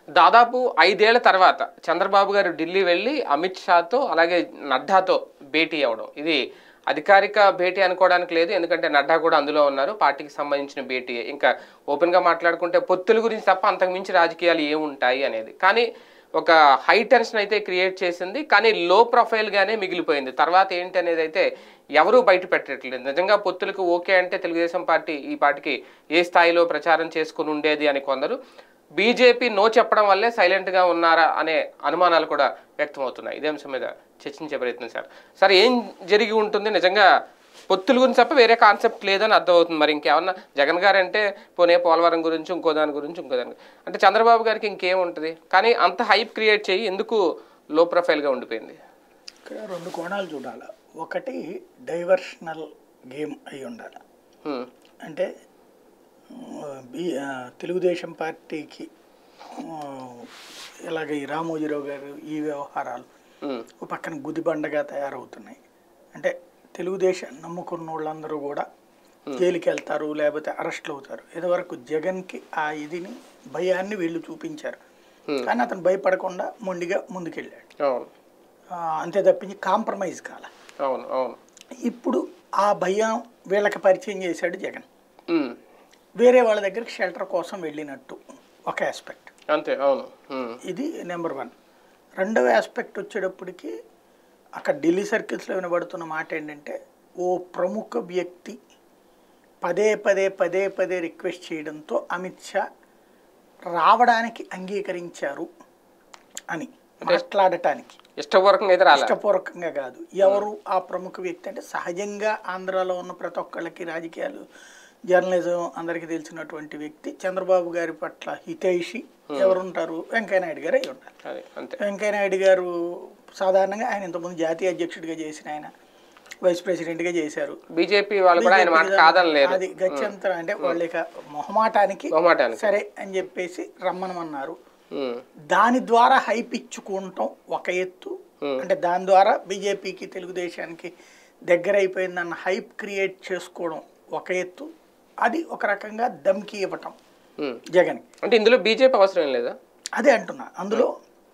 దాదాపు ఐదేళ్ల తర్వాత చంద్రబాబు గారు ఢిల్లీ వెళ్ళి అమిత్ షాతో అలాగే నడ్డాతో భేటీ అవ్వడం ఇది అధికారిక భేటీ అనుకోవడానికి లేదు ఎందుకంటే నడ్డా కూడా అందులో ఉన్నారు పార్టీకి సంబంధించిన భేటీ ఇంకా ఓపెన్గా మాట్లాడుకుంటే పొత్తుల గురించి తప్ప అంతకుమించి రాజకీయాలు ఏముంటాయి అనేది కానీ ఒక హై టెన్షన్ అయితే క్రియేట్ చేసింది కానీ లో ప్రొఫైల్గానే మిగిలిపోయింది తర్వాత ఏంటి అనేది అయితే ఎవరూ బయట పెట్టట్లేదు నిజంగా పొత్తులకు ఓకే అంటే తెలుగుదేశం పార్టీ ఈ పార్టీకి ఏ స్థాయిలో ప్రచారం చేసుకుని ఉండేది అని కొందరు బీజేపీ నో చెప్పడం వల్లే సైలెంట్గా ఉన్నారా అనే అనుమానాలు కూడా వ్యక్తమవుతున్నాయి ఇదే అంశం మీద చర్చించే ప్రయత్నం సార్ సార్ ఏం జరిగి ఉంటుంది నిజంగా పొత్తుల గురించి తప్ప వేరే కాన్సెప్ట్ లేదని అర్థమవుతుంది మరి ఇంకేమన్నా జగన్ గారు అంటే పోనీ పోలవరం గురించి ఇంకో దాని గురించి ఇంకో దాని గురించి. అంటే చంద్రబాబు గారికి ఇంకేం ఉంటుంది కానీ అంత హైప్ క్రియేట్ చేయి ఎందుకు లో ప్రొఫైల్గా ఉండిపోయింది ఇక్కడ రెండు కోణాలు చూడాలి ఒకటి డైవర్షనల్ గేమ్ అయి ఉండాలి హ్మ్. అంటే ఆ, బి ఆ, తెలుగుదేశం పార్టీకి ఆ, ఇలాగ ఈ రామోజీరావు గారు ఈ వ్యవహారాలు హ్మ్. ఒక పక్కన గుదిబండగా తయారవుతున్నాయి అంటే తెలుగుదేశం నమ్ముకున్న వాళ్ళందరూ కూడా జైలుకి వెళ్తారు లేకపోతే అరెస్ట్లు అవుతారు ఇదివరకు జగన్కి ఆ ఇదిని భయాన్ని వీళ్ళు చూపించారు Hmm. కానీ అతను భయపడకుండా మొండిగా ముందుకెళ్ళాడు అవును ఆ, అంతే తప్పించి కాంప్రమైజ్ కాల అవును అవును ఇప్పుడు ఆ భయం వీళ్ళకి పరిచయం చేశాడు జగన్ హ్మ్. వేరే వాళ్ళ దగ్గరికి షెల్టర్ కోసం వెళ్ళినట్టు ఒక ఆస్పెక్ట్ అంతే అవును హ్మ్. ఇది నెంబర్ వన్ రెండవ ఆస్పెక్ట్ వచ్చేటప్పటికి అక్కడ ఢిల్లీ సర్కిల్స్లో వినబడుతున్న మాట ఏంటంటే ఓ ప్రముఖ వ్యక్తి పదే పదే పదే పదే రిక్వెస్ట్ చేయడంతో అమిత్ షా రావడానికి అంగీకరించారు అని మాట్లాడటానికి ఇష్టపూర్వకంగా అయితే రాలే ఇష్టపూర్వకంగా కాదు ఎవరు ఆ ప్రముఖ వ్యక్తి అంటే సహజంగా ఆంధ్రాలో ఉన్న ప్రతి ఒక్కళ్ళకి రాజకీయాలు జర్నలిజం అందరికీ తెలిసినటువంటి వ్యక్తి చంద్రబాబు గారి పట్ల హితైషి ఎవరుంటారు వెంకయ్యనాయుడు గారు అయి ఉంటారు అది అంతే వెంకయ్యనాయుడు గారు సాధారణంగా ఆయన ఇంతకుముందు జాతీయ అధ్యక్షుడిగా చేసిన ఆయన వైస్ ప్రెసిడెంట్గా చేశారు బీజేపీ వాళ్ళు కూడా ఆయన మాట కాదని లేరు అది గత్యంతరం అంటే వాళ్ళ ఇక మొహమాటానికి మొహమాటానికి సరే అని చెప్పేసి రమ్మనమన్నారు హ్మ్. దాని ద్వారా హైప్ ఇచ్చుకుంటాం ఒక ఎత్తు అంటే దాని ద్వారా బీజేపీకి తెలుగుదేశానికి దగ్గర అయిపోయిందన్న హైప్ క్రియేట్ చేసుకోవడం ఒక ఎత్తు అది ఒక రకంగా దమ్కి ఇవ్వటం హ్మ్. జగన్ అంటే ఇందులో బీజేపీ అవసరం ఏం లేదా అదే అంటున్నా అందులో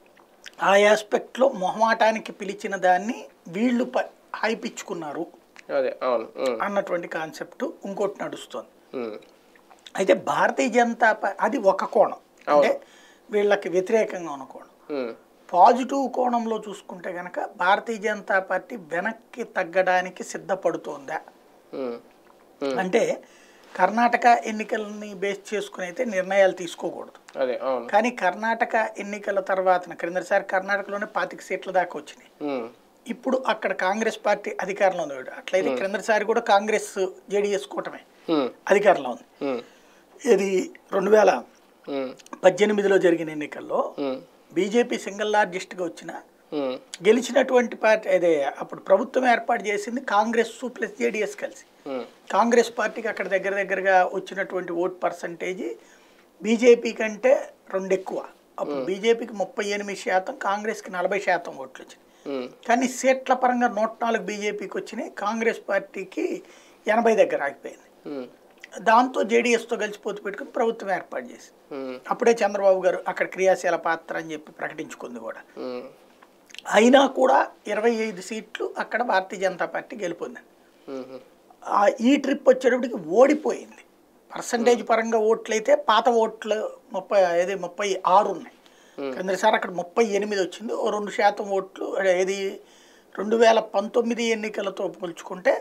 ఆ ఆస్పెక్ట్లో మొహమాటానికి పిలిచిన దాన్ని వీళ్ళు ప హైప్ ఇచ్చుకున్నారు అదే అవును హ్మ్. అన్నటువంటి కాన్సెప్ట్ ఇంకోటి నడుస్తుంది హ్మ్. అయితే భారతీయ జనతా పా- అది ఒక కోణం అంటే వీళ్ళకి వ్యతిరేకంగా ఉన్న కోణం హ్మ్. పాజిటివ్ కోణంలో చూసుకుంటే కనుక భారతీయ జనతా పార్టీ వెనక్కి తగ్గడానికి సిద్ధపడుతోందా హ్మ్. అంటే కర్ణాటక ఎన్నికల్ని బేస్ చేసుకుని అయితే నిర్ణయాలు తీసుకోకూడదు అదే అవును కానీ కర్ణాటక ఎన్నికల తర్వాత క్రిందసారి కర్ణాటకలోనే పాతిక సీట్ల దాకా వచ్చినాయి హ్మ్. ఇప్పుడు అక్కడ కాంగ్రెస్ పార్టీ అధికారంలో ఉంది అట్లయితే క్రిందసారి కూడా కాంగ్రెస్ జేడీఎస్ కూటమే హ్మ్. అధికారంలో ఉంది హ్మ్. ఇది రెండు వేల హ్మ్. పద్దెనిమిదిలో జరిగిన ఎన్నికల్లో హ్మ్. బీజేపీ సింగిల్ లార్జెస్ట్గా వచ్చిన హ్మ్. గెలిచినటువంటి పార్టీ అదే అప్పుడు ప్రభుత్వం ఏర్పాటు చేసింది కాంగ్రెస్ ప్లస్ జేడీఎస్ కలిసి హ్మ్. కాంగ్రెస్ పార్టీకి అక్కడ దగ్గర దగ్గరగా వచ్చినటువంటి ఓట్ పర్సంటేజ్ బీజేపీ కంటే రెండు ఎక్కువ అప్పుడు బీజేపీకి ముప్పై ఎనిమిది శాతం కాంగ్రెస్కి నలభై శాతం ఓట్లు వచ్చినాయి హ్మ్. కానీ సీట్ల పరంగా నూట నాలుగు బీజేపీకి వచ్చినాయి కాంగ్రెస్ పార్టీకి ఎనభై దగ్గర ఆగిపోయింది హ్మ్. దాంతో జేడీఎస్తో కలిసి పొత్తు పెట్టుకుని ప్రభుత్వం ఏర్పాటు చేసింది హ్మ్. అప్పుడే చంద్రబాబు గారు అక్కడ క్రియాశీల పాత్ర అని చెప్పి ప్రకటించుకుంది కూడా హ్మ్. అయినా కూడా ఇరవై ఐదు సీట్లు అక్కడ భారతీయ జనతా పార్టీ గెలుపొందింది హ్మ్. ఆ ఈ ట్రిప్ వచ్చేటప్పటికి ఓడిపోయింది పర్సంటేజ్ పరంగా ఓట్లు అయితే పాత ఓట్లు ముప్పై ఏది ముప్పై ఆరు ఉన్నాయి కిందసారి అక్కడ ముప్పై ఎనిమిది వచ్చింది ఓ రెండు శాతం ఓట్లు అదే ఏది రెండు వేల పంతొమ్మిది ఎన్నికలతో పోల్చుకుంటే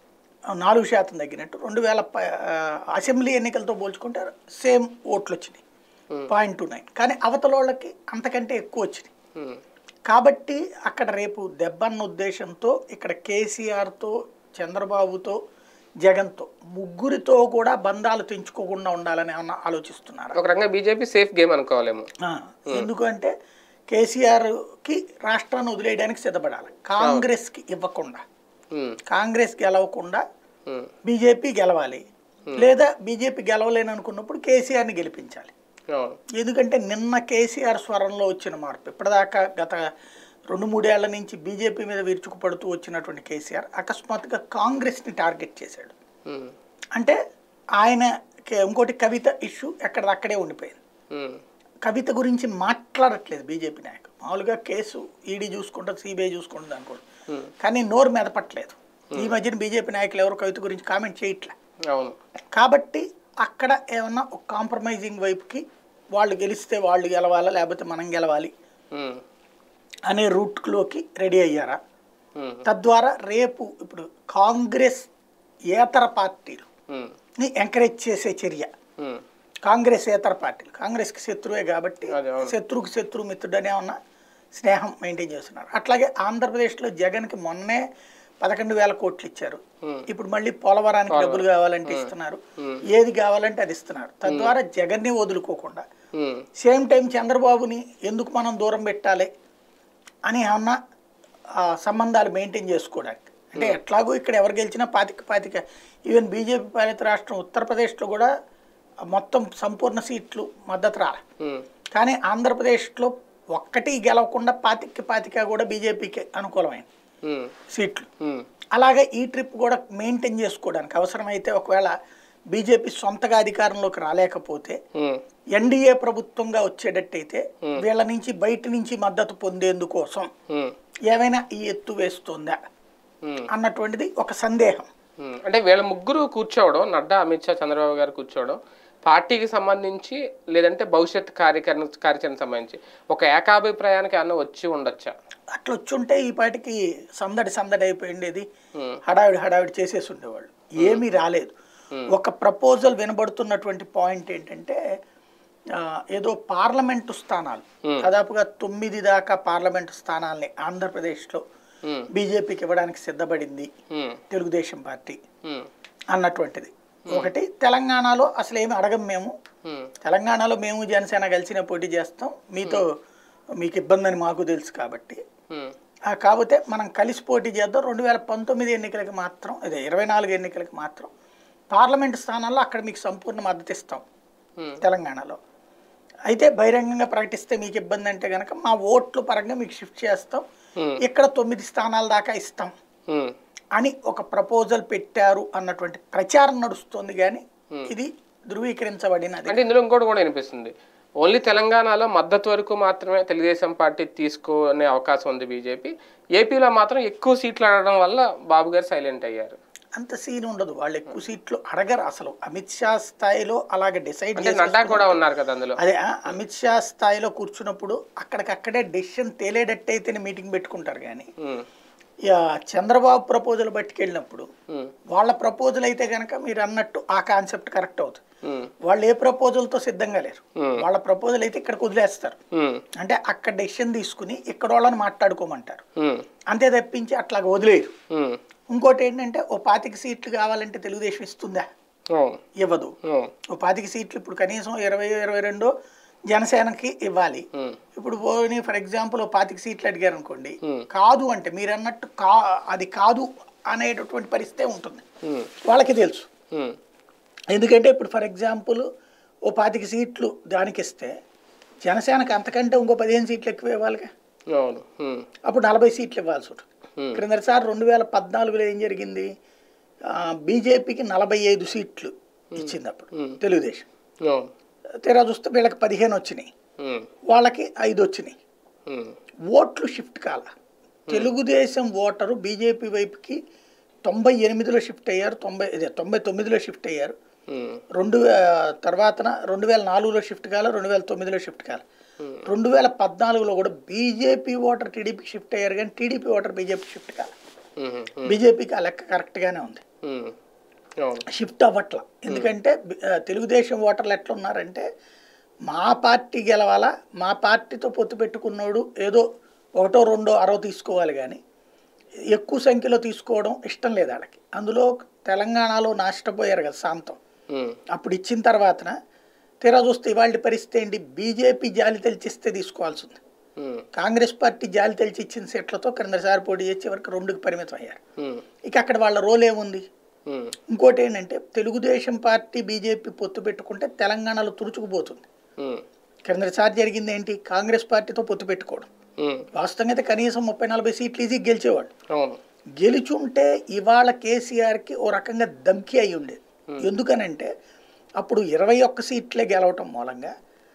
ఆ, నాలుగు శాతం తగ్గినట్టు రెండు వేల ప- ఆ, అసెంబ్లీ ఎన్నికలతో పోల్చుకుంటే సేమ్ ఓట్లు వచ్చినాయి పాయింట్ టూ నైన్ కానీ అవతల వాళ్ళకి అంతకంటే ఎక్కువ వచ్చినాయి హ్మ్. కాబట్టి అక్కడ రేపు దెబ్బన్న ఉద్దేశంతో ఇక్కడ కేసీఆర్తో చంద్రబాబుతో జగన్తో ముగ్గురితో కూడా బంధాలు తెంచుకోకుండా ఉండాలని ఏమన్నా ఆలోచిస్తున్నారు ఒక రకంగా బీజేపీ సేఫ్ గేమ్ అనుకోవాలేమో ఎందుకంటే కేసీఆర్కి రాష్ట్రాన్ని వదిలేయడానికి సిద్ధపడాలి కాంగ్రెస్కి ఇవ్వకుండా హ్మ్. కాంగ్రెస్ గెలవకుండా హ్మ్. బీజేపీ గెలవాలి లేదా బీజేపీ గెలవలేని అనుకున్నప్పుడు కేసీఆర్ని గెలిపించాలి అవును ఎందుకంటే నిన్న కేసీఆర్ స్వరంలో వచ్చిన మార్పు ఇప్పటిదాకా గత రెండు మూడేళ్ల నుంచి బీజేపీ మీద విరుచుకుపడుతూ వచ్చినటువంటి కేసీఆర్ అకస్మాత్తుగా కాంగ్రెస్ని టార్గెట్ చేశాడు హ్మ్. అంటే ఆయన కే- ఇంకోటి కవిత ఇష్యూ ఎక్కడదక్కడే ఉండిపోయింది హ్మ్. కవిత గురించి మాట్లాడట్లేదు బీజేపీ నాయకులు మామూలుగా కేసు ఈడీ చూసుకుంటుంది సిబిఐ చూసుకుంటుంది అనుకోండి ఉమ్, కానీ నోరు మెదపట్లేదు ఈ మధ్యన బీజేపీ నాయకులు ఎవరు కవిత గురించి కామెంట్ చేయట్లే అవును కాబట్టి అక్కడ ఏమన్నా ఒక కాంప్రమైజింగ్ వైపుకి వాళ్ళు గెలిస్తే వాళ్ళు గెలవాలా లేకపోతే మనం గెలవాలి ఉమ్, అనే రూట్లోకి రెడీ అయ్యారా ఉమ్, తద్వారా రేపు ఇప్పుడు కాంగ్రెస్ ఏతర పార్టీలు ఉమ్, ని ఎంకరేజ్ చేసే చర్య ఉమ్, కాంగ్రెస్ ఏతర పార్టీలు కాంగ్రెస్కి శత్రువే కాబట్టి అదే, అవును. శత్రువుకి శత్రు మిత్రుడనే ఉన్న స్నేహం మెయింటైన్ చేస్తున్నారు అట్లాగే ఆంధ్రప్రదేశ్లో జగన్కి మొన్నే పదకొండు వేల కోట్లు ఇచ్చారు ఉమ్, ఇప్పుడు మళ్ళీ పోలవరానికి డబ్బులు కావాలంటే ఇస్తున్నారు ఉమ్. ఏది కావాలంటే అది ఇస్తున్నారు తద్వారా జగన్ని వదులుకోకుండా ఉమ్, సేమ్ టైం చంద్రబాబుని ఎందుకు మనం దూరం పెట్టాలి అని ఏమన్నా ఆ, సంబంధాలు మెయింటైన్ చేసుకోవడానికి అంటే ఎట్లాగో ఇక్కడ ఎవరు గెలిచినా పాతిక పాతిక ఈవెన్ బీజేపీ పాలిత రాష్ట్రం ఉత్తరప్రదేశ్లో కూడా మొత్తం సంపూర్ణ సీట్లు మద్దతు రాలే ఉమ్, కానీ ఆంధ్రప్రదేశ్లో ఒక్కటి గెలవకుండా పాతికి పాతిక కూడా బీజేపీకి అనుకూలమైంది ఉమ్, సీట్లు ఉమ్, అలాగే ఈ ట్రిప్ కూడా మెయింటైన్ చేసుకోవడానికి అవసరమైతే ఒకవేళ బీజేపీ సొంతగా అధికారంలోకి రాలేకపోతే ఉమ్, ఎన్డీఏ ప్రభుత్వంగా వచ్చేటట్టయితే వీళ్ళ నుంచి బయట నుంచి మద్దతు పొందేందుకోసం ఉమ్, ఏమైనా ఈ ఎత్తు వేస్తుందా ఉమ్. అన్నటువంటిది ఒక సందేహం ఉమ్, అంటే వీళ్ళ ముగ్గురు కూర్చోవడం నడ్డా అమిత్ షా చంద్రబాబు గారు కూర్చోవడం పార్టీకి సంబంధించి లేదంటే భవిష్యత్ కార్యకరణ కార్యాచరణ సంబంధించి ఒక ఏకాభిప్రాయానికి అన్న వచ్చి ఉండొచ్చా అట్లా వచ్చుంటే ఈ పాటికి సందడి సందడి అయిపోయిండేది ఉమ్, హడావిడి హడావిడి చేసేసి ఉండేవాళ్ళు ఏమీ రాలేదు ఒక ప్రపోజల్ వినబడుతున్నటువంటి పాయింట్ ఏంటంటే ఆ, ఏదో పార్లమెంటు స్థానాలు దాదాపుగా తొమ్మిది దాకా పార్లమెంటు స్థానాల్ని ఆంధ్రప్రదేశ్లో ఉమ్, బీజేపీకి ఇవ్వడానికి సిద్ధపడింది ఉమ్, తెలుగుదేశం పార్టీ ఉమ్, అన్నటువంటిది ఒకటి తెలంగాణలో అసలు ఏమి అడగం మేము ఉమ్, తెలంగాణలో మేము జనసేన కలిసిన పోటీ చేస్తాం మీతో మీకు ఇబ్బంది అని మాకు తెలుసు కాబట్టి ఉమ్, ఆ, కాకపోతే మనం కలిసి పోటీ చేద్దాం రెండు వేల పంతొమ్మిది ఎన్నికలకి మాత్రం అదే ఇరవై నాలుగు ఎన్నికలకి మాత్రం పార్లమెంట్ స్థానాల్లో అక్కడ మీకు సంపూర్ణ మద్దతు ఇస్తాం ఉమ్, తెలంగాణలో అయితే బహిరంగంగా ప్రకటిస్తే మీకు ఇబ్బంది అంటే కనుక మా ఓట్లు పరంగా మీకు షిఫ్ట్ చేస్తాం ఉమ్, ఇక్కడ తొమ్మిది స్థానాల దాకా ఇస్తాం ఉమ్, అని ఒక ప్రపోజల్ పెట్టారు అన్నటువంటి ప్రచారం నడుస్తుంది కానీ ఇది ధృవీకరించబడినది అంటే ఇందులో ఇంకోటి కూడా వినిపిస్తుంది ఓన్లీ తెలంగాణలో మద్దతు వరకు మాత్రమే తెలుగుదేశం పార్టీ తీసుకునే అవకాశం ఉంది బీజేపీ ఏపీలో మాత్రం ఎక్కువ సీట్లు అడగడం వల్ల బాబు గారు సైలెంట్ అయ్యారు అంత సీన్ ఉండదు వాళ్ళు ఎక్కువ సీట్లు అడగరు అసలు అమిత్ షా స్థాయిలో అలాగే డిసైడ్ అంటే నడ్డా కూడా ఉన్నారు కదా అందులో అదే ఆ, అమిత్ షా స్థాయిలో కూర్చున్నప్పుడు అక్కడికక్కడే డెసిషన్ తేలేటట్టయితేనే మీటింగ్ పెట్టుకుంటారు కానీ ఉమ్, ఇక చంద్రబాబు ప్రపోజల్ పట్టుకెళ్ళినప్పుడు ఉమ్, వాళ్ళ ప్రపోజల్ అయితే కనుక మీరు అన్నట్టు ఆ కాన్సెప్ట్ కరెక్ట్ అవుతుంది ఉమ్, వాళ్ళు ఏ ప్రపోజల్తో సిద్ధంగా లేరు Hmm. వాళ్ళ ప్రపోజల్ అయితే ఇక్కడికి వదిలేస్తారు ఉమ్, అంటే అక్కడ డెసిషన్ తీసుకుని ఇక్కడ వాళ్ళని మాట్లాడుకోమంటారు ఉమ్, అంతే తప్పించి అట్లాగ వదిలేరు ఉమ్, ఇంకోటి ఏంటంటే ఓ పాతిక సీట్లు కావాలంటే తెలుగుదేశం ఇస్తుందా అవును, ఇవ్వదు అవును, ఓ పాతిక సీట్లు ఇప్పుడు కనీసం ఇరవై ఇరవై రెండో జనసేనకి ఇవ్వాలి ఉమ్, ఇప్పుడు పోనీ ఫర్ ఎగ్జాంపుల్ ఓ పాతిక సీట్లు అడిగారు అనుకోండి Hmm. కాదు అంటే మీరు అన్నట్టు కా అది కాదు అనేటటువంటి పరిస్థితే ఉంటుంది ఉమ్, వాళ్ళకి తెలుసు ఉమ్, ఎందుకంటే ఇప్పుడు ఫర్ ఎగ్జాంపుల్ ఓ పాతిక సీట్లు దానికి ఇస్తే జనసేనకి అంతకంటే ఇంకో పదిహేను సీట్లు ఎక్కువ ఇవ్వాలిగా అవును ఉమ్, అప్పుడు నలభై సీట్లు ఇవ్వాల్సి ఉంటుంది Hmm. క్రిందటిసారి రెండు వేల పద్నాలుగులో ఏం జరిగింది బీజేపీకి నలభై ఐదు సీట్లు ఇచ్చింది అప్పుడు Hmm. తెలుగుదేశం అవును, తీరా చూస్తే వీళ్ళకి పదిహేను వచ్చినాయి ఉమ్, వాళ్ళకి ఐదు వచ్చినాయి ఉమ్, ఓట్లు షిఫ్ట్ కాల తెలుగుదేశం ఓటరు బీజేపీ వైపుకి తొంభై ఎనిమిదిలో షిఫ్ట్ అయ్యారు తొంభై ఇదే తొంభై తొమ్మిదిలో షిఫ్ట్ అయ్యారు ఉమ్, రెండు వే- తర్వాతన రెండు వేల నాలుగులో షిఫ్ట్ కాల రెండు వేల తొమ్మిదిలో షిఫ్ట్ కాల రెండు వేల పద్నాలుగులో కూడా బీజేపీ ఓటర్ టీడీపీకి షిఫ్ట్ అయ్యారు కానీ టీడీపీ ఓటర్ బీజేపీ షిఫ్ట్ కాల ఉమ్, ఉమ్, బీజేపీకి ఆ లెక్క కరెక్ట్గానే ఉంది ఉమ్, అవును, షిఫ్ట్ అవ్వట్ల ఎందుకంటే బి- ఆ, తెలుగుదేశం ఓటర్లు ఎట్లా ఉన్నారంటే మా పార్టీ గెలవాలా మా పార్టీతో పొత్తు పెట్టుకున్నోడు ఏదో ఒకటో రెండో అరవ తీసుకోవాలి కానీ ఎక్కువ సంఖ్యలో తీసుకోవడం ఇష్టం లేదు వాళ్ళకి అందులో తెలంగాణలో నష్టపోయారు కదా శాంతం ఉమ్, అప్పుడు ఇచ్చిన తర్వాతన తీరా చూస్తే ఇవాళ పరిస్థితి ఏంటి బీజేపీ జాలి తెలిచిస్తే తీసుకోవాల్సి ఉంది ఉమ్, కాంగ్రెస్ పార్టీ జాలి తెలిచి ఇచ్చిన సీట్లతో క్రిందసారి పోటీ చేసి వరకు రెండుకి పరిమితం అయ్యారు ఉమ్, ఇక అక్కడ వాళ్ళ రోల్ ఏముంది ఉమ్, ఇంకోటి ఏంటంటే తెలుగుదేశం పార్టీ బీజేపీ పొత్తు పెట్టుకుంటే తెలంగాణలో తుడుచుకుపోతుంది ఉమ్, క్రిందసారి జరిగింది ఏంటి కాంగ్రెస్ పార్టీతో పొత్తు పెట్టుకోవడం ఉమ్, వాస్తవంగా అయితే కనీసం ముప్పై నలభై సీట్లు ఈజీ గెలిచేవాళ్ళు అవును గెలుచుంటే ఇవాళ కేసీఆర్కి ఓ రకంగా ధమ్కి అయి ఉండేది ఎందుకనంటే అప్పుడు ఇరవై ఒక్క సీట్లే గెలవటం మూలంగా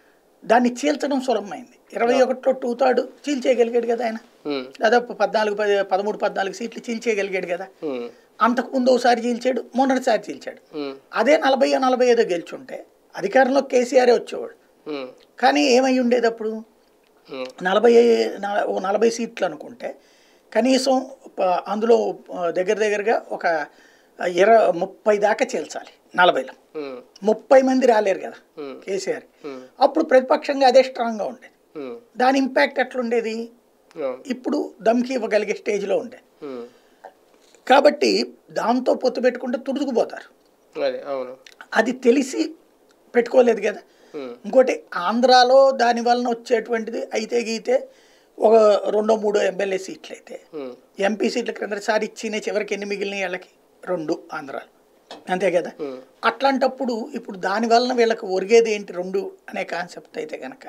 దాన్ని చీల్చడం సులభమైంది ఇరవై ఒకటిలో టూ థర్డ్ చీల్చేయగలిగాడు కదా ఆయన ఉమ్, దాదాపు పద్నాలుగు పది పదమూడు పద్నాలుగు సీట్లు చీల్చేయగలిగాడు కదా ఉమ్, అంతకుముందు ఒకసారి చీల్చాడు మొన్నటిసారి చీల్చాడు ఉమ్, అదే నలభై నలభై ఐదో గెలుచుంటే అధికారంలో కేసీఆరే వచ్చేవాడు ఉమ్, కానీ ఏమై ఉండేది అప్పుడు ఉమ్, నలభై నల- ఓ నలభై సీట్లు అనుకుంటే కనీసం ప- అందులో ఆ, దగ్గర దగ్గరగా ఒక ఇరవై ముప్పై దాకా చేల్చాలి నలభైలో ఉమ్, ముప్పై మంది రాలేరు కదా ఉమ్, కేసీఆర్ ఉమ్, అప్పుడు ప్రతిపక్షంగా అదే స్ట్రాంగ్గా ఉండేది ఉమ్, దాని ఇంపాక్ట్ ఎట్లుండేది అవును, ఇప్పుడు దమ్కి ఇవ్వగలిగే స్టేజ్లో ఉండేది ఉమ్, కాబట్టి దాంతో పొత్తు పెట్టుకుంటే తుడుచుకుపోతారు అదే అవును అది తెలిసి పెట్టుకోలేదు కదా ఉమ్, ఇంకోటి ఆంధ్రాలో దాని వలన వచ్చేటువంటిది అయితే గీతే ఒక రెండో మూడో ఎమ్మెల్యే సీట్లు అయితే ఉమ్, ఎంపీ సీట్ల క్రిందసారి ఇచ్చిన చివరికి ఎన్ని మిగిలిన వీళ్ళకి రెండు ఆంధ్రాలు అంతే కదా ఉమ్, అట్లాంటప్పుడు ఇప్పుడు దాని వలన వీళ్ళకి ఒరిగేది ఏంటి రెండు అనే కాన్సెప్ట్ అయితే కనుక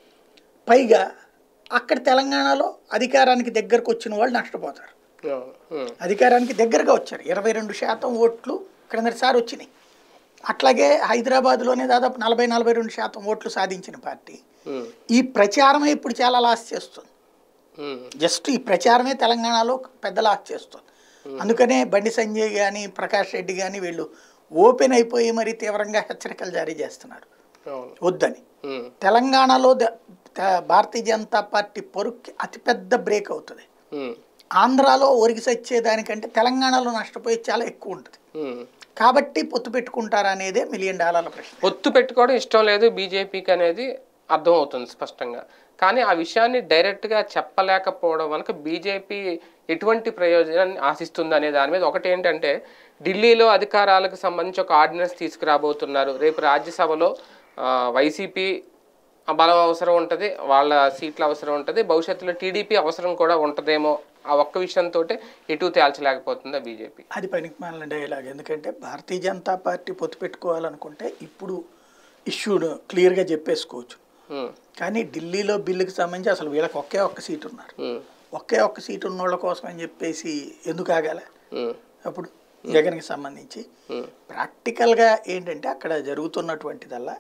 పైగా అక్కడ తెలంగాణలో అధికారానికి దగ్గరకు వచ్చిన వాళ్ళు నష్టపోతారు అవును, ఉమ్, అధికారానికి దగ్గరగా వచ్చారు ఇరవై రెండు శాతం ఓట్లు క్రిందటిసారి వచ్చినాయి అట్లాగే హైదరాబాద్లోనే దాదాపు నలభై నలభై రెండు శాతం ఓట్లు సాధించిన పార్టీ ఉమ్, ఈ ప్రచారమే ఇప్పుడు చాలా లాస్ చేస్తుంది ఉమ్, జస్ట్ ఈ ప్రచారమే తెలంగాణలో పెద్ద లాస్ చేస్తుంది అందుకనే బండి సంజయ్ కానీ ప్రకాష్ రెడ్డి కానీ వీళ్ళు ఓపెన్ అయిపోయి మరి తీవ్రంగా హెచ్చరికలు జారీ చేస్తున్నారు అవును, వద్దని ఉమ్, తెలంగాణలో ద- త- భారతీయ జనతా పార్టీ పొరుక్కి అతిపెద్ద బ్రేక్ అవుతుంది ఉమ్, ఆంధ్రాలో ఒరిగి సచ్చేదానికంటే తెలంగాణలో నష్టపోయేది చాలా ఎక్కువ ఉంటుంది ఉమ్. కాబట్టి పొత్తు పెట్టుకుంటారా అనేదే మిలియన్ డాలర్ల ప్రశ్న పొత్తు పెట్టుకోవడం ఇష్టం లేదు బీజేపీకి అనేది అర్థం అవుతుంది స్పష్టంగా కానీ ఆ విషయాన్ని డైరెక్ట్గా చెప్పలేకపోవడం వల్ల బీజేపీ ఎటువంటి ప్రయోజనాన్ని ఆశిస్తుంది అనే దాని మీద ఒకటి ఏంటంటే ఢిల్లీలో అధికారాలకు సంబంధించి ఒక ఆర్డినెన్స్ తీసుకురాబోతున్నారు రేపు రాజ్యసభలో ఆ, వైసీపీ ఆ బలం అవసరం ఉంటుంది వాళ్ళ సీట్ల అవసరం ఉంటుంది భవిష్యత్తులో టీడీపీ అవసరం కూడా ఉంటుందేమో ఆ ఒక్క విషయంతో ఎటు తేల్చలేకపోతుందా బీజేపీ అది పనికి మాలిన డైలాగ్ ఎందుకంటే భారతీయ జనతా పార్టీ పొత్తు పెట్టుకోవాలనుకుంటే ఇప్పుడు ఇష్యూను క్లియర్గా చెప్పేసుకోవచ్చు ఉమ్, కానీ ఢిల్లీలో బిల్లుకి సంబంధించి అసలు వీళ్ళకి ఒకే ఒక్క సీట్ ఉన్నారు ఉమ్, ఒకే ఒక్క సీట్ ఉన్న వాళ్ళ కోసం అని చెప్పేసి ఎందుకు ఆగాల ఉమ్, అప్పుడు జగన్కి సంబంధించి ఉమ్. ప్రాక్టికల్గా ఏంటంటే అక్కడ జరుగుతున్నటువంటిదల్లా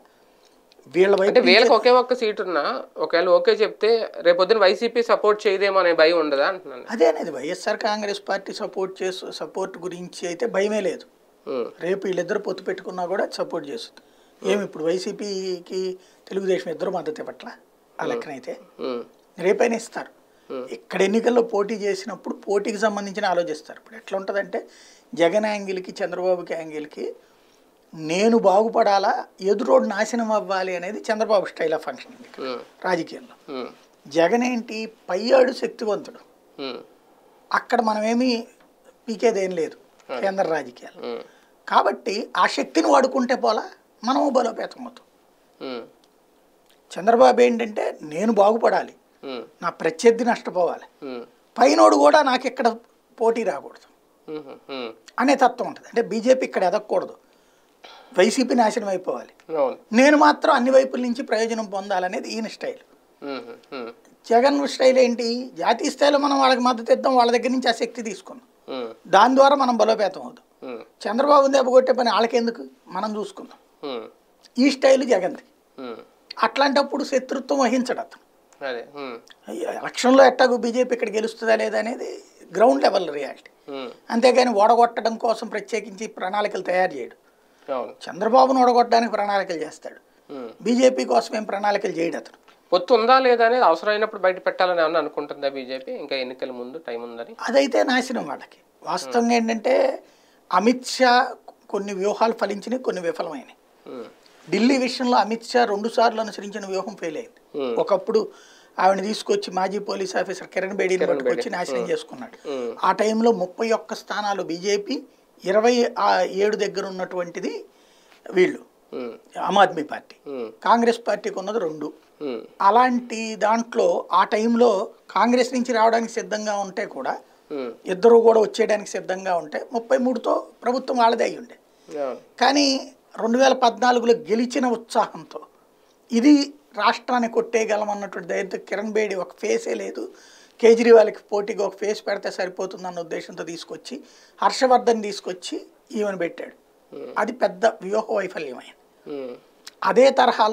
వీళ్ళ అంటే వైపు వీళ్ళకి ఒకే ఒక్క సీట్ ఉన్నా ఒకవేళ ఓకే చెప్తే రేపొద్దున వైసీపీ సపోర్ట్ చేయదేమో అనే భయం ఉండదా అంటున్నాను అదే అనేది వైఎస్ఆర్ కాంగ్రెస్ పార్టీ సపోర్ట్ చేసు సపోర్ట్ గురించి అయితే భయమే లేదు ఉమ్, రేపు వీళ్ళిద్దరు పొత్తు పెట్టుకున్నా కూడా సపోర్ట్ చేస్తుంది ఏమి ఇప్పుడు వైసీపీకి తెలుగుదేశం ఇద్దరు మద్దతు ఇవ్వట్లా ఆ లెక్కనైతే ఉమ్, రేపైనా ఇస్తారు Hmm. ఇక్కడ ఎన్నికల్లో పోటీ చేసినప్పుడు పోటీకి సంబంధించిన ఆలోచిస్తారు ఇప్పుడు ఎట్లా ఉంటుందంటే జగన్ యాంగిల్కి చంద్రబాబుకి యాంగిల్కి నేను బాగుపడాలా ఎదురోడు నాశనం అవ్వాలి అనేది చంద్రబాబు స్టైల్ ఆఫ్ ఫంక్షనింగ్ ఇక్కడ ఉమ్, రాజకీయంలో ఉమ్, జగన్ ఏంటి పయ్యాడు శక్తివంతుడు ఉమ్, అక్కడ మనమేమి పీకేదేం లేదు కేంద్ర రాజకీయాలు ఉమ్, కాబట్టి ఆ శక్తిని వాడుకుంటే పోలా మనము బలోపేతం అవుతాం ఉమ్, చంద్రబాబు ఏంటంటే నేను బాగుపడాలి ఉమ్, నా ప్రత్యర్థి నష్టపోవాలి ఉమ్, పైనోడు కూడా నాకు ఇక్కడ పోటీ రాకూడదు ఉమ్, ఉమ్, అనే తత్వం ఉంటుంది అంటే బీజేపీ ఇక్కడ ఎదగకూడదు వైసీపీ నాశనం అయిపోవాలి అవును నేను మాత్రం అన్ని వైపుల నుంచి ప్రయోజనం పొందాలనేది ఈయన స్టైల్ ఉమ్, ఉమ్, జగన్ స్టైల్ ఏంటి జాతీయ స్థాయిలో మనం వాళ్ళకి మద్దతు ఇద్దాం వాళ్ళ దగ్గర నుంచి ఆ శక్తి తీసుకుందాం ఉమ్, దాని ద్వారా మనం బలోపేతం అవుదాం ఉమ్, చంద్రబాబు దెబ్బ కొట్టే పని వాళ్ళకెందుకు మనం చూసుకుందాం ఉమ్, ఈ స్టైల్ జగన్ది ఉమ్, అట్లాంటప్పుడు శత్రుత్వం వహించడు అతను అదే ఉమ్, ఎలక్షన్లో ఎట్టాగు బీజేపీ ఇక్కడ గెలుస్తుందా లేదా అనేది గ్రౌండ్ లెవెల్ రియాలిటీ ఉమ్, అంతేగాని ఓడగొట్టడం కోసం ప్రత్యేకించి ప్రణాళికలు తయారు చేయడు అవును చంద్రబాబును ఓడగొట్టడానికి ప్రణాళికలు చేస్తాడు ఉమ్. బీజేపీ కోసం ఏం ప్రణాళికలు చేయడు అతను పొత్తు ఉందా లేదా అనేది అవసరమైనప్పుడు బయట పెట్టాలని ఏమన్నా అనుకుంటుందా బీజేపీ ఇంకా ఎన్నికల ముందు టైం ఉందని అదైతే నాశనం వాళ్ళకి వాస్తవంగా ఏంటంటే అమిత్ షా కొన్ని వ్యూహాలు ఫలించినాయి కొన్ని విఫలమైనవి ఉమ్, ఢిల్లీ విషయంలో అమిత్ షా రెండు సార్లు అనుసరించిన వ్యూహం ఫెయిల్ అయింది Hmm. ఒకప్పుడు ఆవిడ తీసుకొచ్చి మాజీ పోలీస్ ఆఫీసర్ కిరణ్ బేడీని పట్టుకొచ్చి నాశనం చేసుకున్నాడు Hmm. ఆ టైంలో ముప్పై ఒక్క స్థానాలు బీజేపీ ఇరవై ఆ ఏడు దగ్గర ఉన్నటువంటిది వీళ్ళు ఉమ్, ఆమ్ ఆద్మీ పార్టీ ఉమ్, కాంగ్రెస్ పార్టీకి ఉన్నది రెండు ఉమ్, అలాంటి దాంట్లో ఆ టైంలో కాంగ్రెస్ నుంచి రావడానికి సిద్ధంగా ఉంటే కూడా ఉమ్, ఇద్దరు కూడా వచ్చేయడానికి సిద్ధంగా ఉంటే ముప్పై మూడుతో ప్రభుత్వం వాళ్ళదే అయి ఉండే అవును కానీ రెండు వేల పద్నాలుగులో గెలిచిన ఉత్సాహంతో ఇది రాష్ట్రాన్ని కొట్టేయగలం అన్నటువంటి ధైర్యంతో కిరణ్ బేడి ఒక ఫేసే లేదు కేజ్రీవాల్కి పోటీగా ఒక ఫేస్ పెడితే సరిపోతుందన్న ఉద్దేశంతో తీసుకొచ్చి హర్షవర్ధన్ తీసుకొచ్చి ఈవెన్ పెట్టాడు అది పెద్ద వ్యూహ వైఫల్యమైంది ఉమ్, అదే తరహాలో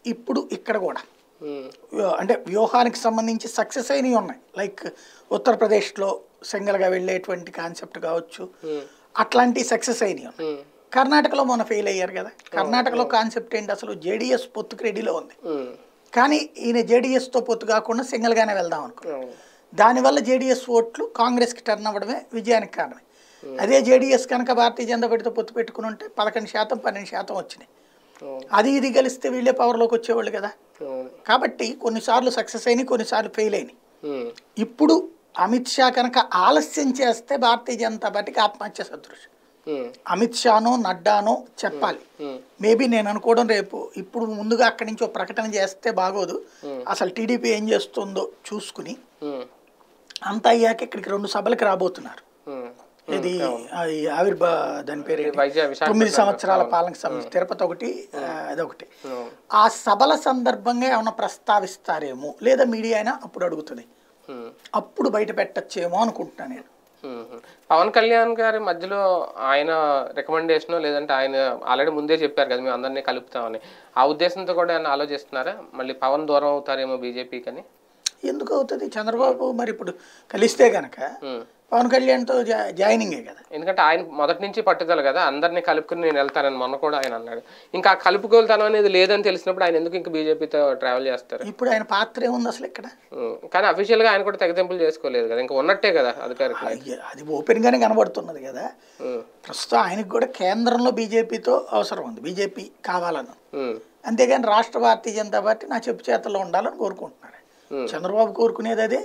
ఇప్పుడు ఇక్కడ కూడా ఉమ్, వ్యూహ- అంటే వ్యూహానికి సంబంధించి సక్సెస్ అయినవి ఉన్నాయి లైక్ ఉత్తరప్రదేశ్లో సింగల్గా వెళ్ళేటువంటి కాన్సెప్ట్ కావచ్చు ఉమ్, అట్లాంటి సక్సెస్ అయినవి ఉన్నాయి ఉమ్, కర్ణాటకలో మొన్న ఫెయిల్ అయ్యారు కదా కర్ణాటకలో కాన్సెప్ట్ ఏంటి అసలు జేడిఎస్ పొత్తుకు రెడీలో ఉంది ఉమ్, కానీ ఈయన జేడిఎస్తో పొత్తు కాకుండా సింగిల్గానే వెళ్దాం అనుకో అవును. దానివల్ల జేడీఎస్ ఓట్లు కాంగ్రెస్కి టర్న్ అవ్వడమే విజయానికి కారణమే అదే జేడీఎస్ కనుక భారతీయ జనతా పార్టీతో పొత్తు పెట్టుకుని ఉంటే పదకొండు శాతం పన్నెండు శాతం వచ్చినాయి అవును. అది ఇది కలిస్తే వీళ్ళే పవర్లోకి వచ్చేవాళ్ళు కదా అవును. కాబట్టి కొన్నిసార్లు సక్సెస్ అయినాయి కొన్నిసార్లు ఫెయిల్ అయినాయి ఉమ్, ఇప్పుడు అమిత్ షా కనుక ఆలస్యం చేస్తే భారతీయ జనతా పార్టీకి ఆత్మహత్య సదృశ్యం ఉమ్, అమిత్ షానో నడ్డానో చెప్పాలి ఉమ్, మేబీ నేను అనుకోవడం రేపు ఇప్పుడు ముందుగా అక్కడి నుంచి ఒక ప్రకటన చేస్తే బాగోదు అసలు టీడీపీ ఏం చేస్తుందో చూసుకుని ఉమ్, అంతా అయ్యాక ఇక్కడికి రెండు సభలకు రాబోతున్నారు ఉమ్. ఇది ఆ, ఈ ఆవిర్భా దాని పేరు ఏంటి? వైజాగ్ విశాఖపట్నం. తొమ్మిది సంవత్సరాల పాలనకు సంబంధించి తిరుపతి ఒకటి ఆ, అదొకటి అవును. ఆ సభల సందర్భంగా ఏమైనా ప్రస్తావిస్తారేమో లేదా మీడియా అయినా అప్పుడు అడుగుతుంది ఉమ్, అప్పుడు బయట పెట్టచ్చేమో అనుకుంటున్నాను నేను ఉమ్. పవన్ కళ్యాణ్ గారి మధ్యలో ఆయన రికమెండేషన్ లేదంటే ఆయన ఆల్రెడీ ముందే చెప్పారు కదా మేము అందరినీ కలుపుతామని ఆ ఉద్దేశంతో కూడా ఆయన ఆలోచిస్తున్నారా మళ్ళీ పవన్ దూరం అవుతారేమో బీజేపీకి అని ఎందుకు అవుతుంది చంద్రబాబు మరి ఇప్పుడు కలిస్తే గనక ఉమ్. పవన్ కళ్యాణ్తో జా జాయినింగే కదా ఎందుకంటే ఆయన మొదటి నుంచి పట్టుదల కదా అందరినీ కలుపుకుని నేను వెళ్తానని మొన్న కూడా ఆయన అన్నాడు ఇంకా ఆ కలుపుకోలుతనం అనేది లేదని తెలిసినప్పుడు ఆయన ఎందుకు ఇంకా బీజేపీతో ట్రావెల్ చేస్తారు ఇప్పుడు ఆయన పాత్ర ఏముంది అసలు ఇక్కడ ఉమ్. కానీ అఫీషియల్ గా ఆయన కూడా తెగతింపులు చేసుకోలేదు కదా ఇంకా ఉన్నట్టే కదా అధికారిక అయ్య, అది ఓపెన్ గానే కనబడుతున్నది కదా ఉమ్. ప్రస్తుతం ఆయనకు కూడా కేంద్రంలో బీజేపీతో అవసరం ఉంది బీజేపీ కావాలని ఉమ్. అంతేగాని రాష్ట్ర భారతీయ జనతా పార్టీ నా చెప్పు చేతల్లో ఉండాలని కోరుకుంటున్నారు Hmm. చంద్రబాబు కోరుకునేది అదే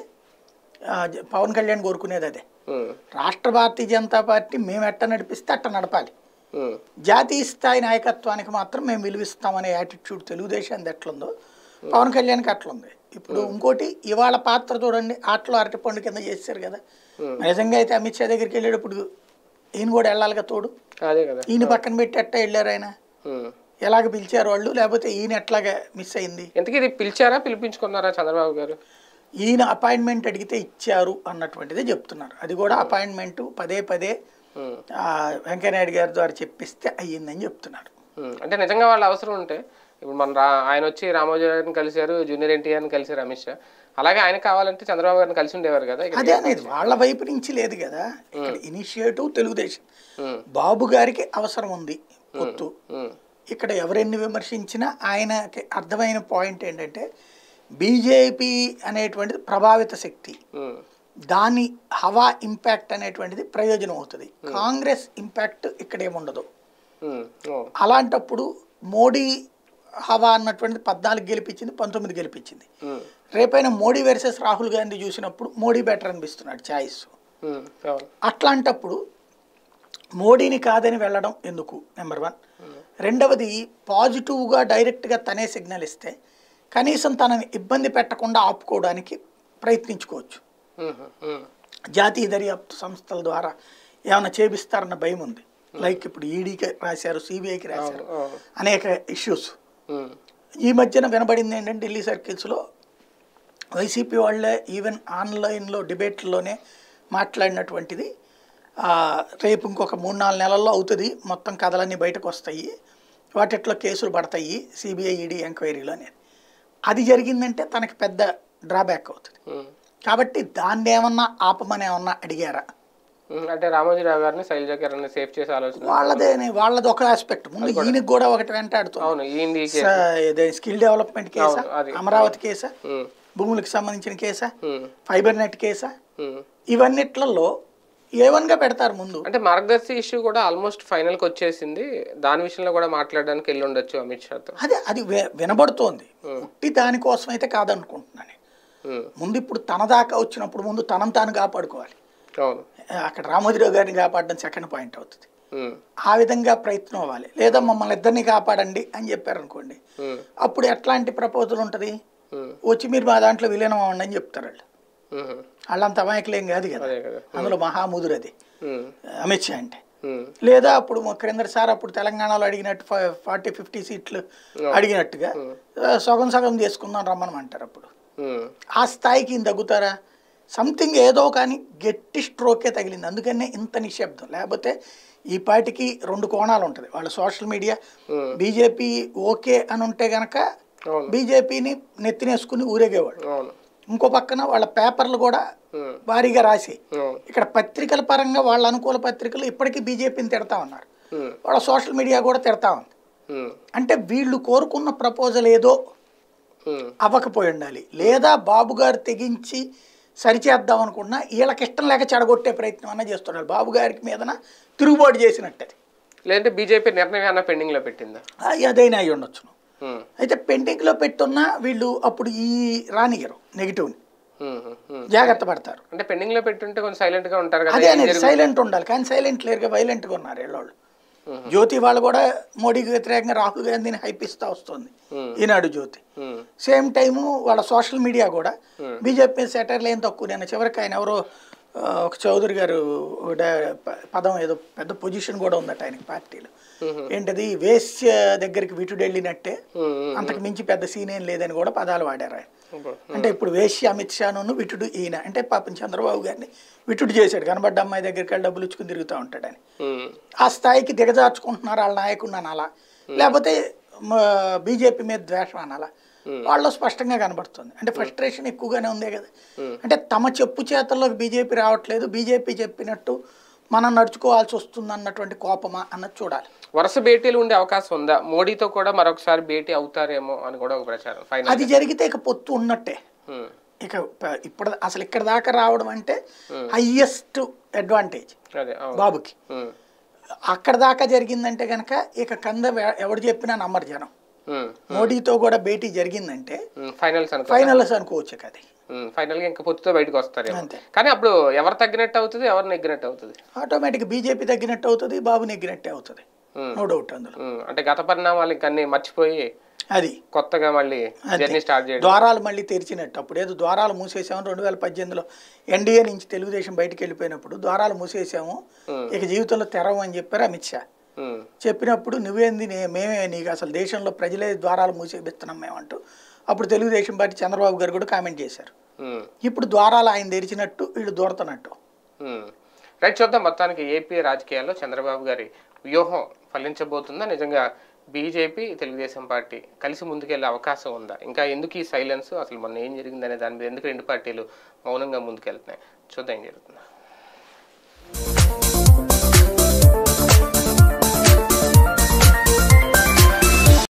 ఆ, జ- పవన్ కళ్యాణ్ కోరుకునేది అదే ఉమ్. రాష్ట్ర భారతీయ జనతా పార్టీ మేము ఎట్ట నడిపిస్తే అట్ట నడపాలి ఉమ్. జాతీయ స్థాయి నాయకత్వానికి మాత్రం మేము విలువిస్తామనే యాటిట్యూడ్ తెలుగుదేశానికి ఎట్లుందో పవన్ కళ్యాణ్కి అట్లుంది ఇప్పుడు ఇంకోటి ఇవాళ పాత్ర చూడండి ఆటలో అరటిపండు కింద చేశారు కదా నిజంగా అయితే అమిత్ షా దగ్గరికి వెళ్ళేటప్పుడు ఈయన కూడా వెళ్ళాలిగా తోడు అదే కదా ఈయన పక్కన పెట్టి ఎట్ట వెళ్ళారు ఆయన ఉమ్. ఎలాగ పిలిచారు వాళ్ళు లేకపోతే ఈయన ఎట్లాగా మిస్ అయింది ఇంతకీ ఇది పిలిచారా పిలిపించుకున్నారా చంద్రబాబు గారు ఈయన అపాయింట్మెంట్ అడిగితే ఇచ్చారు అన్నటువంటిదే చెప్తున్నారు అది కూడా అపాయింట్మెంట్ పదే పదే ఉమ్. ఆ, వెంకయ్యనాయుడు గారి ద్వారా చెప్పిస్తే అయ్యిందని చెప్తున్నారు ఉమ్. అంటే నిజంగా వాళ్ళ అవసరం ఉంటే ఇప్పుడు మన రా ఆయన వచ్చి రామోజీ గారిని కలిశారు జూనియర్ ఎన్టీఆర్ని కలిశారు అమిత్ షా అలాగే ఆయన కావాలంటే చంద్రబాబు గారిని కలిసి ఉండేవారు కదా ఇక్కడ అదే అనేది వాళ్ళ వైపు నుంచి లేదు కదా ఇక్కడ ఇనిషియేటివ్ తెలుగుదేశం ఉమ్. బాబు గారికి అవసరం ఉంది పొత్తు ఉమ్. ఇక్కడ ఎవరెన్ని విమర్శించినా ఆయనకి అర్థమైన పాయింట్ ఏంటంటే బీజేపీ అనేటువంటిది ప్రభావిత శక్తి ఉమ్. దాని హవా ఇంపాక్ట్ అనేటువంటిది ప్రయోజనం అవుతుంది కాంగ్రెస్ ఇంపాక్ట్ ఇక్కడ ఏముండదు ఉమ్. ఓ. అలాంటప్పుడు మోడీ హవా అన్నటువంటిది పద్నాలుగు గెలిపించింది పంతొమ్మిది గెలిపించింది ఉమ్. రేపైన మోడీ వర్సెస్ రాహుల్ గాంధీ చూసినప్పుడు మోడీ బెటర్ అనిపిస్తున్నాడు ఛాయిస్ ఉమ్. అవును అట్లాంటప్పుడు మోడీని కాదని వెళ్ళడం ఎందుకు నెంబర్ వన్ రెండవది పాజిటివ్గా డైరెక్ట్గా తనే సిగ్నల్ ఇస్తే కనీసం తనని ఇబ్బంది పెట్టకుండా ఆపుకోవడానికి ప్రయత్నించుకోవచ్చు ఉమ్. ఉమ్. జాతీయ దర్యాప్తు సంస్థల ద్వారా ఏమైనా చేపిస్తారన్న భయం ఉంది లైక్ ఇప్పుడు ఈడీకి రాశారు సిబిఐకి రాశారు అవును. అనేక ఇష్యూస్ ఉమ్. ఈ మధ్యన వినబడింది ఏంటంటే ఢిల్లీ సర్కిల్స్లో వైసీపీ వాళ్ళే ఈవెన్ ఆన్లైన్లో డిబేట్లోనే మాట్లాడినటువంటిది ఆ, రేపు ఇంకొక మూడు నాలుగు నెలల్లో అవుతుంది మొత్తం కథలన్నీ బయటకు వస్తాయి వాటిట్లో కేసులు పడతాయి సిబిఐ ఈడీ ఎంక్వైరీలో అనేది అది జరిగిందంటే తనకి పెద్ద డ్రాబ్యాక్ అవుతుంది ఉమ్. కాబట్టి దాన్ని ఏమన్నా ఆపమని ఏమన్నా అడిగారా ఉమ్, అంటే రామోజీరావు గారిని శైలజ గారిని సేఫ్ చేసే ఆలోచన వాళ్ళదే వాళ్ళది ఒక ఆస్పెక్ట్ ముందు ఈయనకి కూడా ఒకటి వెంటాడుతుంది అవును ఈ స- స్కిల్ డెవలప్మెంట్ కేసా అవును, అది. అమరావతి కేసా భూములకు సంబంధించిన కేసా ఫైబర్ నెట్ కేసా ఇవన్నిట్లలో ఏవన్గా పెడతారు ముందు అంటే మార్గదర్శి ఇష్యూ కూడా ఆల్మోస్ట్ ఫైనల్ కి వచ్చేసింది దాని విషయంలో కూడా మాట్లాడడానికి వెళ్ళి ఉండొచ్చు అమిత్ షాతో అదే అది వి- వినబడుతోంది పుట్టి దానికోసం అయితే కాదనుకుంటున్నాను నేను. ఉమ్, ముందు ఇప్పుడు తన దాకా వచ్చినప్పుడు ముందు తనను తాను కాపాడుకోవాలి అవును అక్కడ రామోజీరావు గారిని కాపాడడం సెకండ్ పాయింట్ అవుతుంది ఉమ్, ఆ విధంగా ప్రయత్నం అవ్వాలి లేదా మమ్మల్ని ఇద్దరిని కాపాడండి అని చెప్పారు అనుకోండి ఉమ్, అప్పుడు ఎట్లాంటి ప్రపోజల్ ఉంటుంది ఉమ్, వచ్చి మీరు మా దాంట్లో విలీనం అవ్వండి అని చెప్తారు వాళ్ళు ఉమ్, వాళ్ళంత అమాయకులేం కాదు కదా అదే కదా అందులో మహాముదురు అది ఉమ్, అమిత్ షా అంటే ఉమ్, లేదా అప్పుడు మా క్రిందటి సార్ అప్పుడు తెలంగాణలో అడిగినట్టు ఫార్టీ ఫిఫ్టీ సీట్లు అడిగినట్టుగా ఆ, సగం సగం చేసుకుందాం రమ్మనమంటారు అప్పుడు ఉమ్, ఆ స్థాయికి ఈయన తగ్గుతారా సంథింగ్ ఏదో కానీ గట్టి స్ట్రోకే తగిలింది అందుకనే ఇంత నిశ్శబ్దం లేకపోతే ఈ పాటికి రెండు కోణాలు ఉంటుంది వాళ్ళ సోషల్ మీడియా బీజేపీ ఓకే అని ఉంటే గనక అవును బీజేపీని నెత్తినేసుకుని ఊరేగేవాడు అవును ఇంకో పక్కన వాళ్ళ పేపర్లు కూడా ఉమ్, భారీగా రాసి అవును ఇక్కడ పత్రికల పరంగా వాళ్ళ అనుకూల పత్రికలు ఇప్పటికీ బీజేపీని తిడతా ఉన్నారు ఉమ్, వాళ్ళ సోషల్ మీడియా కూడా తిడతా ఉంది ఉమ్, అంటే వీళ్ళు కోరుకున్న ప్రపోజల్ ఏదో ఉమ్, అవ్వకపోయి ఉండాలి లేదా బాబు గారు తెగించి సరిచేద్దాం అనుకున్నా వీళ్ళకి ఇష్టం లేక చెడగొట్టే ప్రయత్నం అన్న చేస్తున్నారు బాబు గారికి మీదన తిరుగుబాటు చేసినట్టు అది లేదంటే బీజేపీ నిర్ణయం అన్న పెండింగ్ లో పెట్టిందా ఆ, అదైనా అయి ఉండొచ్చును ఉమ్, అయితే పెండింగ్లో పెట్టున్నా వీళ్ళు అప్పుడు ఈ రానియరు నెగిటివ్ని ఉమ్, ఉమ్. జాగ్రత్త పడతారు అంటే పెండింగ్ లో పెట్టుంటే కొంచెం సైలెంట్ గా ఉంటారు కదా అదే ఏం అనేది జరుగుతుంది? సైలెంట్ ఉండాలి కానీ సైలెంట్ లేరుగా వైలెంట్గా ఉన్నారు వీళ్ళోళ్ళు జ్యోతి వాళ్ళు కూడా మోడీకి వ్యతిరేకంగా రాహుల్ గాంధీని హైపిస్తా వస్తుంది ఉమ్, ఈనాడు జ్యోతి ఉమ్, సేమ్ టైము వాళ్ళ సోషల్ మీడియా కూడా బీజేపీ సెటర్లు ఏం తక్కువ నేను చివరికి ఆయన ఎవరో ఆ, ఒక చౌదరి గారు డా- ప- పదం ఏదో పెద్ద పొజిషన్ కూడా ఉందట ఆయనకి పార్టీలో ఉమ్, ఏంటది వేశ్య దగ్గరికి విటుడు వెళ్ళినట్టే ఉమ్, ఉమ్, అంతకు మించి పెద్ద సీన్ ఏం లేదని కూడా పదాలు వాడారు ఆయన ఉమ్, అంటే ఇప్పుడు వేశ్య అమిత్ షాను విటుడు ఈయన అంటే పాపం చంద్రబాబు గారిని విటుడు చేశాడు కనబడ్డ అమ్మాయి దగ్గరికి వెళ్ళి డబ్బులు ఇచ్చుకుని తిరుగుతూ ఉంటాడని ఉమ్, ఆ స్థాయికి దిగజార్చుకుంటున్నారు వాళ్ళ నాయకుడిని అనాలా లేకపోతే బీజేపీ మీద ద్వేషం అనాలా వాళ్ళు స్పష్టంగా కనబడుతుంది అంటే ఫ్రస్ట్రేషన్ ఎక్కువగానే ఉందే కదా అంటే తమ చెప్పు చేతల్లోకి బీజేపీ రావట్లేదు బీజేపీ చెప్పినట్టు మనం నడుచుకోవాల్సి వస్తుంది అన్నటువంటి కోపమా అన్నది చూడాలి వరుస భేటీలు ఉండే అవకాశం ఉందా మోడీతో కూడా మరొకసారి భేటీ అవుతారేమో అని కూడా ఒక ప్రచారం ఫైనల్ అది జరిగితే ఇక పొత్తు ఉన్నట్టే ఇక ప- ఇప్పుడు అసలు ఇక్కడ దాకా రావడం అంటే హయ్యెస్ట్ అడ్వాంటేజ్ అదే అవును బాబుకి ఉమ్, అక్కడ దాకా జరిగిందంటే కనుక ఇక కంద ఎ- ఎవడు చెప్పినా నమ్మరు జనం ఉమ్, మోడీతో కూడా భేటీ జరిగిందంటే ఉమ్, ఫైనల్స్ అనుకో ఫైనల్స్ అనుకోవచ్చు ఇక అది ఉమ్, ఫైనల్ గా ఇంకా పొత్తుతో బయటకు వస్తారేమో అంతే. కానీ అప్పుడు ఎవరు తగ్గినట్టు అవుతుంది ఎవరు నెగ్గినట్టు అవుతుంది ఆటోమేటిక్ బీజేపీ తగ్గినట్టు అవుతుంది బాబు నెగ్గినట్టే అవుతుంది ఉమ్, నో డౌట్ అందులో ఉమ్, అంటే గత పరిణామాలు ఇంకా అన్ని మర్చిపోయి అది కొత్తగా మళ్ళీ జర్నీ స్టార్ట్ చేయడం ద్వారాలు మళ్ళీ తెరిచినట్టు అప్పుడు ఏదో ద్వారాలు మూసేసాము రెండు వేల పద్దెనిమిదిలో ఎన్డీఏ నుంచి తెలుగుదేశం బయటికి వెళ్ళిపోయినప్పుడు ద్వారాలు మూసేసాము ఇక జీవితంలో తెరవం అని చెప్పారు అమిత్ షా ఉమ్, చెప్పినప్పుడు నువ్వేంది నే- మేమే నీకు అసలు దేశంలో ప్రజలే ద్వారాలు మూసేపిస్తున్నాం మేమంటూ అప్పుడు తెలుగుదేశం పార్టీ చంద్రబాబు గారు కూడా కామెంట్ చేశారు ఉమ్, ఇప్పుడు ద్వారాలు ఆయన తెరిచినట్టు వీళ్ళు దూరతున్నట్టు ఉమ్. రైట్ చూద్దాం మొత్తానికి ఏపీ రాజకీయాల్లో చంద్రబాబు గారి వ్యూహం ఫలించబోతుందా నిజంగా బీజేపీ తెలుగుదేశం పార్టీ కలిసి ముందుకెళ్లే అవకాశం ఉందా ఇంకా ఎందుకు ఈ సైలెన్స్ అసలు మొన్న ఏం జరిగిందనే దాని మీద ఎందుకు రెండు పార్టీలు మౌనంగా ముందుకెళ్తున్నాయి చూద్దాం ఏం జరుగుతుందా